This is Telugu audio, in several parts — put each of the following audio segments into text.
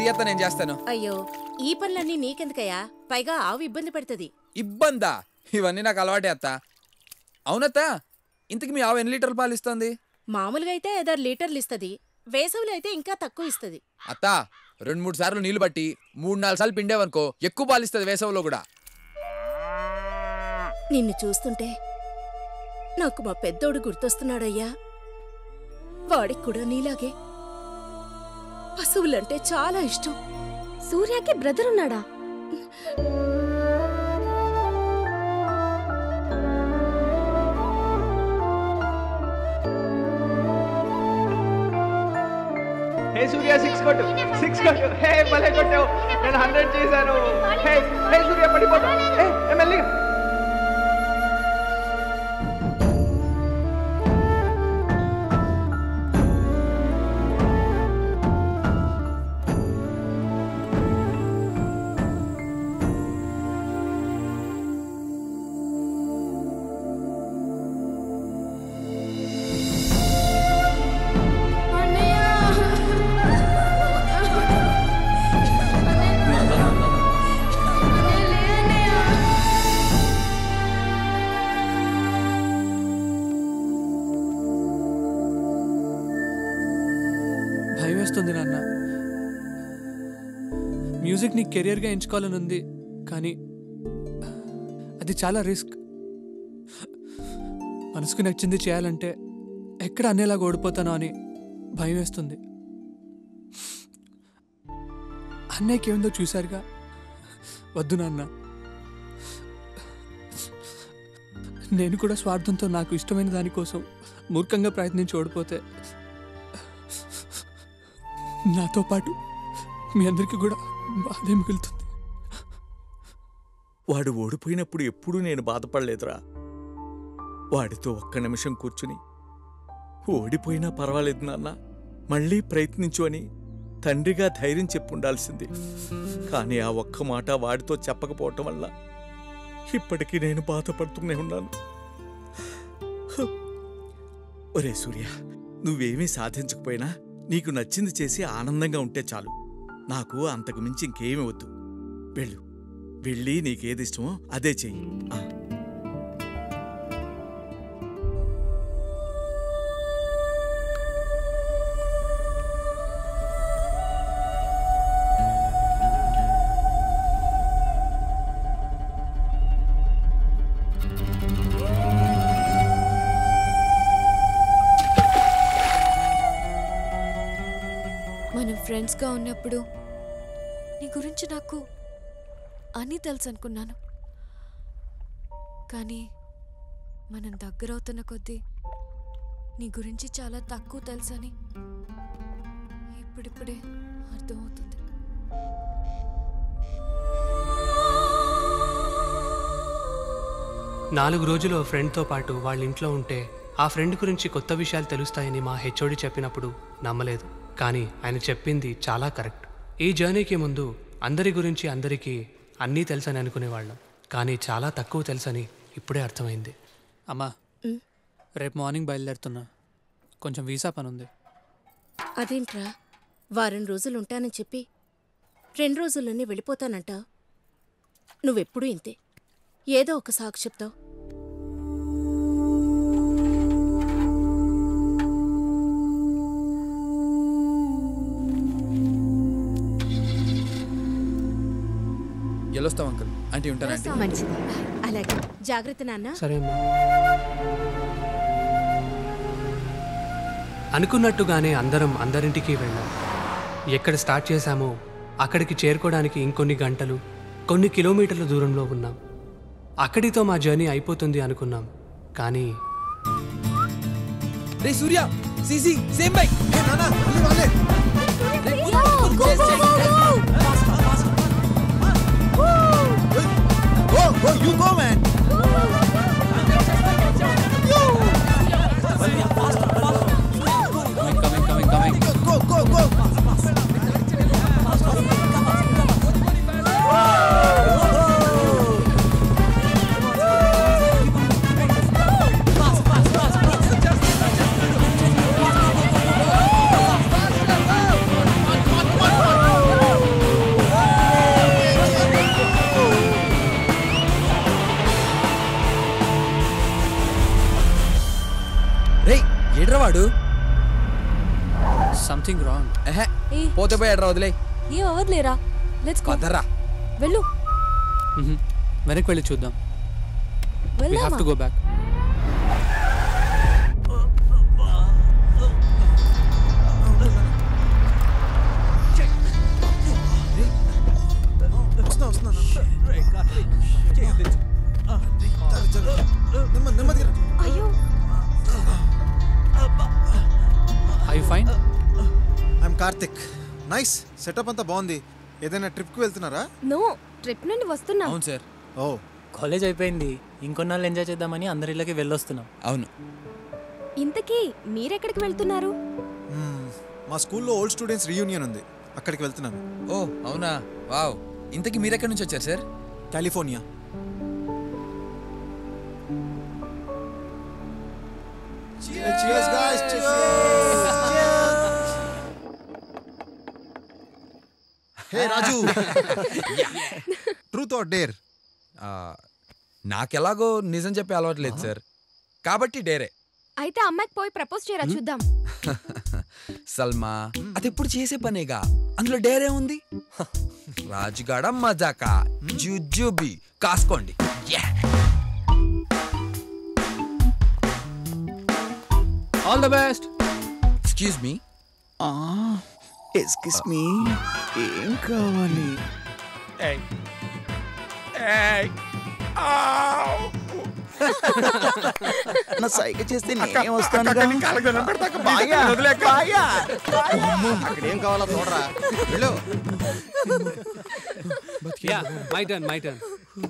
చెయ్యత్తా నేను చేస్తాను అయ్యో ఈ పనులన్నీ నీకెందుకయ్యా పైగా ఆవు ఇబ్బంది పెడుతుంది ఇబ్బందా ఇవన్నీ నాకు అలవాటే అత్త అవునత్త ఇంతకు మీ ఆవు ఎన్ని లీటర్లు పాలు ఇస్తుంది మామూలుగా అయితే ఐదారు లీటర్లు ఇస్తది వేసవిలో అయితే ఇంకా తక్కువ ఇస్తది అత్త రెండు మూడు సార్లు నీళ్లు బట్టి మూడు నాలుగు సార్లు పిండేవనుకో ఎక్కువ పాలు ఇస్తుంది వేసవిలో కూడా నిన్ను చూస్తుంటే నాకు మా పెద్దోడు గుర్తొస్తున్నాడయ్యా వాడికి కూడా నీలాగే పశువులంటే చాలా ఇష్టం సూర్యకి బ్రదర్ ఉన్నాడా హే సూర్య సిక్స్ కొట్టు సిక్స్ కొట్టు హే భలే కొట్టావు నేను హండ్రెడ్ చేశాను హే హే సూర్య పడిపోతా హే హే, మెల్లిగా భయం వేస్తుంది నాన్న మ్యూజిక్ నీ కెరియర్గా ఎంచుకోవాలని ఉంది కానీ అది చాలా రిస్క్ మనసుకు నచ్చింది చేయాలంటే ఎక్కడ అనేలాగా ఓడిపోతానో అని భయం వేస్తుంది అన్నయ్యకి ఏముందో చూశారుగా వద్దు నాన్న నేను కూడా స్వార్థంతో నాకు ఇష్టమైన దానికోసం మూర్ఖంగా ప్రయత్నించి ఓడిపోతే నాతో పాటు మీ అందరికీ కూడా బాధే మిగులుతుంది వాడు ఓడిపోయినప్పుడు ఎప్పుడూ నేను బాధపడలేదురా వాడితో ఒక్క నిమిషం కూర్చుని ఓడిపోయినా పర్వాలేదు నాన్న మళ్ళీ ప్రయత్నించు అని తండ్రిగా ధైర్యం చెప్పుండాల్సింది కానీ ఆ ఒక్క మాట వాడితో చెప్పకపోవటం వల్ల ఇప్పటికీ నేను బాధపడుతూనే ఉన్నాను ఒరే సూర్య నువ్వేమీ సాధించకపోయినా నీకు నచ్చింది చేసి ఆనందంగా ఉంటే చాలు నాకు అంతకు మించి ఇంకేమీ వద్దు వెళ్ళు వెళ్ళి నీకేది ఇష్టమో అదే చెయ్యి ఆ. మనం ఫ్రెండ్స్గా ఉన్నప్పుడు నీ గురించి నాకు అన్నీ తెలుసు అనుకున్నాను కానీ మనం దగ్గరవుతున్న కొద్దీ నీ గురించి చాలా తక్కువ తెలుసని ఇప్పుడిప్పుడే అర్థమవుతుంది నాలుగు రోజులు ఓ ఫ్రెండ్తో పాటు వాళ్ళ ఇంట్లో ఉంటే ఆ ఫ్రెండ్ గురించి కొత్త విషయాలు తెలుస్తాయని మా హెచ్ఓడి చెప్పినప్పుడు నమ్మలేదు కానీ ఆయన చెప్పింది చాలా కరెక్ట్ ఈ జర్నీకి ముందు అందరి గురించి అందరికీ అన్నీ తెలుసని అనుకునేవాళ్ళం కానీ చాలా తక్కువ తెలుసని ఇప్పుడే అర్థమైంది అమ్మా రేపు మార్నింగ్ బయలుదేరుతున్నా కొంచెం వీసా పని ఉంది అదేంట్రా వారం రోజులు ఉంటానని చెప్పి రెండు రోజుల్లోనే వెళ్ళిపోతానంట నువ్వెప్పుడూ ఇంతే ఏదో ఒక సాకు చెప్తావు ఎల్లొస్తాం అంకుల్ అంటే ఉంటానంటే మంచిది అలాగే జాగ్రత్త నాన్న సరే అమ్మా అనుకున్నట్టుగానే అందరం అందరింటికి వెళ్ళాం ఎక్కడ స్టార్ట్ చేశామో అక్కడికి చేరుకోవడానికి ఇంకొన్ని గంటలు కొన్ని కిలోమీటర్ల దూరంలో ఉన్నాం అక్కడితో మా జర్నీ అయిపోతుంది అనుకున్నాం కానీ రే సూర్య సీసీ సేమ్ బైక్ ఏ నానా మళ్ళీ వాళ్ళే Go, go, you go, man. Coming coming coming Go, go, go. Come on, come on, come on. రేయ్ ఏడ్రా వాడు సంథింగ్ రాంగ్ ఎహె, ఏ పోతే పోయి ఎడ్రా వదిలే ఏం అవ్వదులేరా లెట్స్ గో పదరా వెళ్ళు వెనక్కి వెళ్ళి చూద్దాం వీ హ్యావ్ వెళ్దామా టు గో బ్యాక్ వస్తున్నా వస్తున్నా చాలు, చాలు. నెమ్మది నెమ్మదిగా రా. అయ్యో I fine I'm Karthik nice setup అంతా బాగుంది ఏదైనా ట్రిప్కి వెళ్తున్నారా నో ట్రిప్ నుండి వస్తున్నా అవును సార్ ఓ కాలేజ్ అయిపోయింది ఇంకొన్నాళ్ళు ఎంజాయ్ చేద్దామని అందరి ఇళ్ళకి వెళ్ళొస్తున్నాం అవును ఇంతకీ మీరెక్కడికి వెళ్తున్నారు మ్మ్. మా స్కూల్లో ఓల్డ్ స్టూడెంట్స్ రీయూనియన్ ఉంది అక్కడికి వెళ్తున్నాను ఓ అవునా వావ్ ఇంతకి మీరెక్కడి నుంచి వచ్చారు sir California Cheers, guys. Hey Raju truth or dare ఆ, నాకెలాగో నిజం చెప్పే అలవాటు లేదు సార్ కాబట్టి డేరే అయితే అమ్మాయికి పోయి ప్రపోజ్ చేయరా చూద్దాం సల్మా అది ఎప్పుడు చేసే పనేగా అందులో డేరే ఉంది రాజుగాడ మజాకా జుజుబి కాసుకోండి Yeah. All the best excuse me excuse me ఏం కావాలి నా సైగ చేస్తే నేను వస్తానుగా అక్కడేం కావాలో చూడరా వెళ్ళు yeah my turn my turn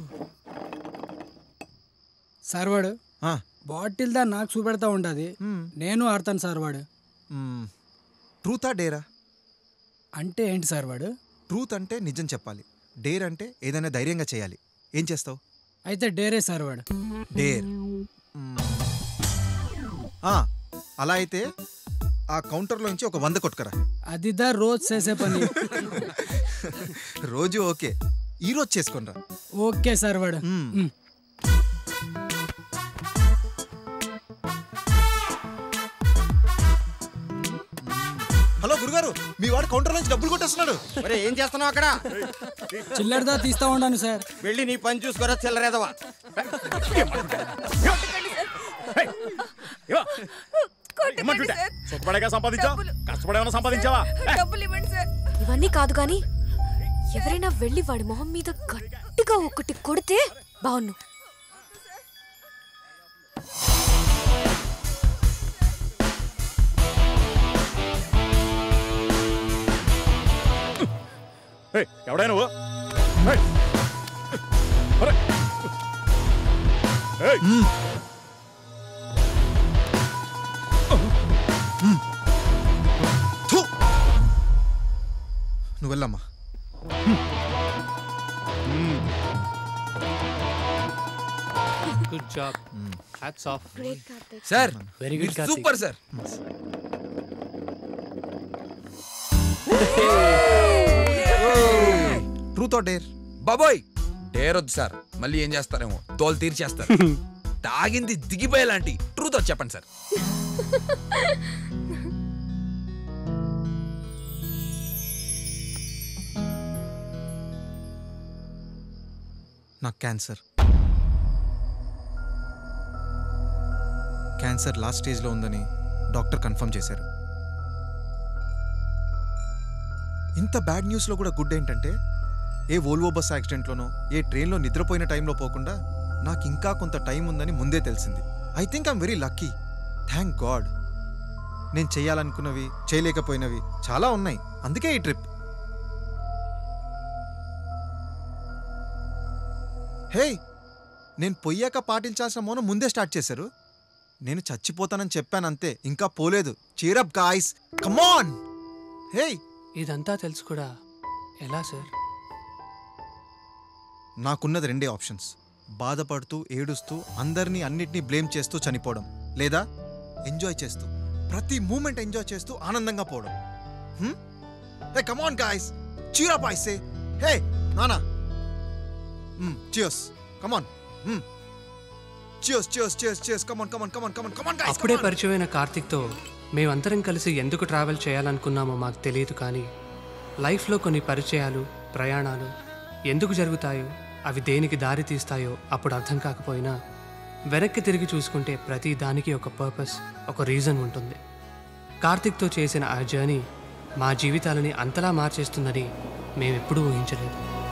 sir వాడు ఆ, బాటిల్ దా నాకు చూపెడతా ఉంటది నేను ఆడతాను సార్ వాడు మ్మ్. ట్రూతా డేరా అంటే ఏంటి సార్ వాడు ట్రూత్ అంటే నిజం చెప్పాలి డేర్ అంటే ఏదైనా ధైర్యంగా చేయాలి ఏం చేస్తావు అయితే డేరే సార్ వాడు డేర్ ఆ, అలా అయితే ఆ కౌంటర్లోంచి ఒక వంద కొట్టుకరా అదిదా రోజు చేసే పని రోజు ఓకే ఈ రోజు చేసుకోనరా ఓకే సార్ వాడు మ్మ్. మ్. హలో గురుగారు మీ వాడు కౌంటర్ నుంచి డబ్బులు కొట్టేస్తున్నాడు ఏం చేస్తున్నావు అక్కడ చిల్లరదా తీస్తా ఉండాను సార్ వెళ్ళి నీ పని చూసుకోరా చిల్లరేదవా సుబ్బడిగా సంపాదించావు కష్టపడేమన్నా సంపాదించావా ఇవన్నీ కాదు కానీ ఎవరైనా వెళ్ళి వాడి మొహం మీద గట్టిగా ఒకటి కొడితే బాగున్ను ఎవడైనా నువ్వు ఏయ్. అరే. ఏయ్. థు! నువ్వు వెళ్ళమ్మా good job hats off great Karthik sir very good super sir truth or dare బాబోయ్ డేర్ వద్దు సార్ మళ్ళీ ఏం చేస్తారేమో తోలు తీర్చేస్తారు తాగింది దిగిపోయేలాంటి ట్రూత్ వచ్చి చెప్పండి సార్ నాకు క్యాన్సర్ క్యాన్సర్ లాస్ట్ స్టేజ్లో ఉందని డాక్టర్ కన్ఫర్మ్ చేశారు ఇంత బ్యాడ్ న్యూస్లో కూడా గుడ్ ఏంటంటే ఏ వోల్వో బస్ యాక్సిడెంట్లోనో ఏ ట్రైన్లో నిద్రపోయిన టైంలో పోకుండా నాకు ఇంకా కొంత టైం ఉందని ముందే తెలిసింది I think I'm very lucky thank God నేను చేయాలనుకున్నవి చేయలేకపోయినవి చాలా ఉన్నాయి అందుకే ఈ ట్రిప్ హే నేను పొయ్యాక పాటించాల్సిన మౌనం ముందే స్టార్ట్ చేశారు నేను చచ్చిపోతానని చెప్పాను అంతే ఇంకా పోలేదు చీరప్ గాయస్ కమాన్ హే ఇదంతా తెలుసు కూడా ఎలా సార్ నాకున్నది రెండే ఆప్షన్స్ బాధపడుతూ ఏడుస్తూ అందరినీ అన్నిటినీ బ్లేమ్ చేస్తూ చనిపోవడం లేదా ఎంజాయ్ చేస్తూ ప్రతి మూమెంట్ ఎంజాయ్ చేస్తూ ఆనందంగా పోవడం హే come on guys cheer up up hey నానా cheers come on cheers cheers cheers cheers come on come on come on come on come on guys అప్పుడే పరిచయమైన కార్తిక్తో మేమందరం కలిసి ఎందుకు ట్రావెల్ చేయాలనుకున్నామో మాకు తెలియదు కానీ లైఫ్లో కొన్ని పరిచయాలు ప్రయాణాలు ఎందుకు జరుగుతాయో అవి దేనికి దారి తీస్తాయో అప్పుడు అర్థం కాకపోయినా వెనక్కి తిరిగి చూసుకుంటే ప్రతి దానికి ఒక పర్పస్ ఒక రీజన్ ఉంటుంది కార్తిక్తో చేసిన ఆ జర్నీ మా జీవితాలని అంతలా మార్చేస్తుందని మేమెప్పుడూ ఊహించలేదు